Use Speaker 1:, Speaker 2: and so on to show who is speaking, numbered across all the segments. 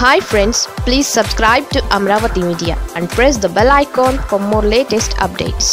Speaker 1: hi friends please subscribe to Amaravati media and press the bell icon for more latest updates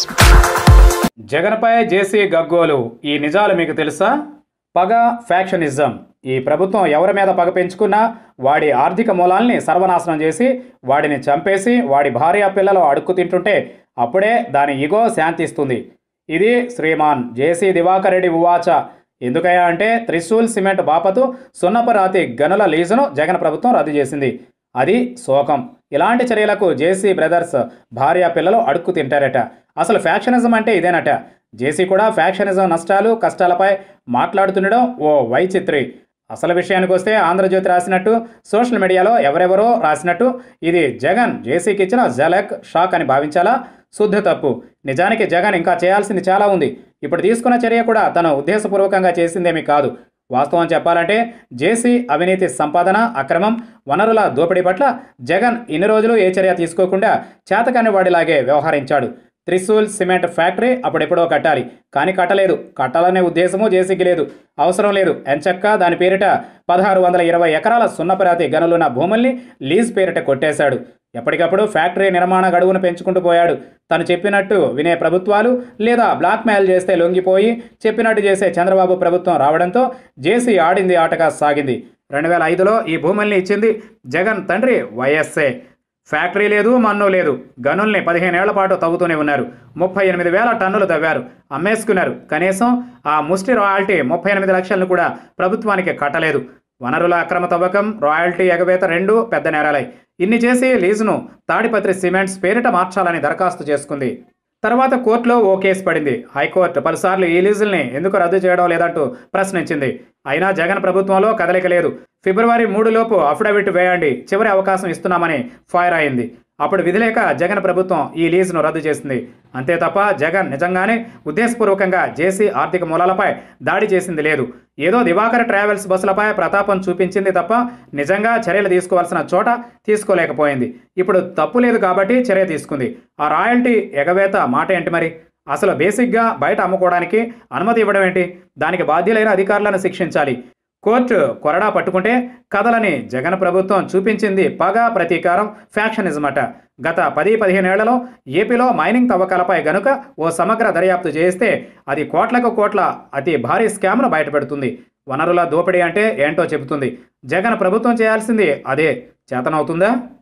Speaker 2: జగన్పై JC గగ్గోలు ఈ నిజాలు మీకు తెలుసా పగ ఫ్యాక్షనిజం ఈ ప్రభుత్వం ఎవరి మీద పగ పెంచుకున్నా వాడి ఆర్థిక మూలాల్ని సర్వనాశనం చేసి వాడిని చంపేసి వాడి భార్య పిల్లలు అడుక్కు తింటుంటే అప్పుడే దాని ఇగో శాంతిస్తుంది ఇది శ్రీమాన్ జేసీ దివాకర్ రెడ్డి ఉవాచ ఎందుకయ్యా అంటే త్రిశూల్ సిమెంట్ బాపతు సున్నపరాతి గనుల లీజును జగన్ ప్రభుత్వం రద్దు చేసింది అది శోకం ఇలాంటి చర్యలకు జేసీ బ్రదర్స్ భార్య పిల్లలు అడుక్కు తింటారట అసలు ఫ్యాక్షనిజం అంటే ఇదేనట జేసీ కూడా ఫ్యాక్షనిజం నష్టాలు కష్టాలపై మాట్లాడుతుండడం ఓ వైచిత్రి అసలు విషయానికి వస్తే ఆంధ్రజ్యోతి రాసినట్టు సోషల్ మీడియాలో ఎవరెవరో రాసినట్టు ఇది జగన్ జేసీకి ఇచ్చిన జలక్ షాక్ అని భావించాలా శుద్ధ తప్పు నిజానికి జగన్ ఇంకా చేయాల్సింది చాలా ఉంది ఇప్పుడు తీసుకున్న చర్య కూడా తను ఉద్దేశపూర్వకంగా చేసిందేమీ కాదు వాస్తవం చెప్పాలంటే జేసీ అవినీతి సంపాదన అక్రమం వనరుల దోపిడీ పట్ల జగన్ ఇన్ని రోజులు ఏ చర్య తీసుకోకుండా చేతకాని వాడిలాగే వ్యవహరించాడు త్రిశూల్ సిమెంట్ ఫ్యాక్టరీ అప్పుడెప్పుడో కట్టాలి కానీ కట్టలేదు కట్టాలనే ఉద్దేశము జేసీకి లేదు అవసరం లేదు ఎంచక్క దాని పేరిట పదహారు వందల ఇరవై ఎకరాల సున్నపరాతి గనులున్న భూముల్ని లీజ్ పేరిట కొట్టేశాడు ఎప్పటికప్పుడు ఫ్యాక్టరీ నిర్మాణ గడువును పెంచుకుంటూ పోయాడు తను చెప్పినట్టు వినే ప్రభుత్వాలు లేదా బ్లాక్మెయిల్ చేస్తే లొంగిపోయి చెప్పినట్టు చేసే చంద్రబాబు ప్రభుత్వం రావడంతో జేసీ ఆడింది ఆటగా సాగింది రెండు వేల ఐదులో ఈ భూముల్ని ఇచ్చింది జగన్ తండ్రి వైఎస్ఏ ఫ్యాక్టరీ లేదు మన్ను లేదు గనుల్ని పదిహేనేళ్ల పాటు తవ్వుతూనే ఉన్నారు ముప్పై ఎనిమిది వేల టన్నులు తవ్వారు అమ్మేసుకున్నారు కనీసం ఆ ముష్టి రాయల్టీ ముప్పై ఎనిమిది లక్షలను కూడా ప్రభుత్వానికి కట్టలేదు వనరుల అక్రమ తవ్వకం రాయల్టీ ఎగవేత రెండు పెద్ద నేరాలై ఇన్ని చేసి లీజును తాడిపత్రి సిమెంట్స్ పేరిట మార్చాలని దరఖాస్తు చేసుకుంది తర్వాత కోర్టులో ఓ కేసు పడింది హైకోర్టు పలుసార్లు ఈ లీజుల్ని ఎందుకు రద్దు చేయడం లేదంటూ ప్రశ్నించింది అయినా జగన్ ప్రభుత్వంలో కదలిక లేదు ఫిబ్రవరి మూడులోపు అఫిడవిట్ వేయండి చివరి అవకాశం ఇస్తున్నామని ఫైర్ అయింది అప్పుడు విధిలేక జగన్ ప్రభుత్వం ఈ లీజును రద్దు చేసింది అంతే తప్ప జగన్ నిజంగానే ఉద్దేశపూర్వకంగా జేసీ ఆర్థిక మూలాలపై దాడి చేసింది లేదు ఏదో దివాకర్ ట్రావెల్స్ బస్సులపై ప్రతాపం చూపించింది తప్ప నిజంగా చర్యలు తీసుకోవాల్సిన చోట తీసుకోలేకపోయింది ఇప్పుడు తప్పు లేదు కాబట్టి చర్య తీసుకుంది ఆ రాయల్టీ ఎగవేత మాట ఏంటి మరి అసలు బేసిక్గా బయట అమ్ముకోవడానికి అనుమతి ఇవ్వడం ఏంటి దానికి బాధ్యులైన అధికారులను శిక్షించాలి కోర్టు కొరడా పట్టుకుంటే కథలని జగన్ ప్రభుత్వం చూపించింది పగ ప్రతీకారం ఫ్యాక్షనిజం అట గత పది పదిహేనేళ్లలో ఏపీలో మైనింగ్ తవ్వకాలపై గనుక ఓ సమగ్ర దర్యాప్తు చేస్తే అది కోట్లకు కోట్ల అతి భారీ స్కామ్ను బయటపెడుతుంది వనరుల దోపిడీ అంటే ఏంటో చెబుతుంది జగన్ ప్రభుత్వం చేయాల్సింది అదే చేతనవుతుందా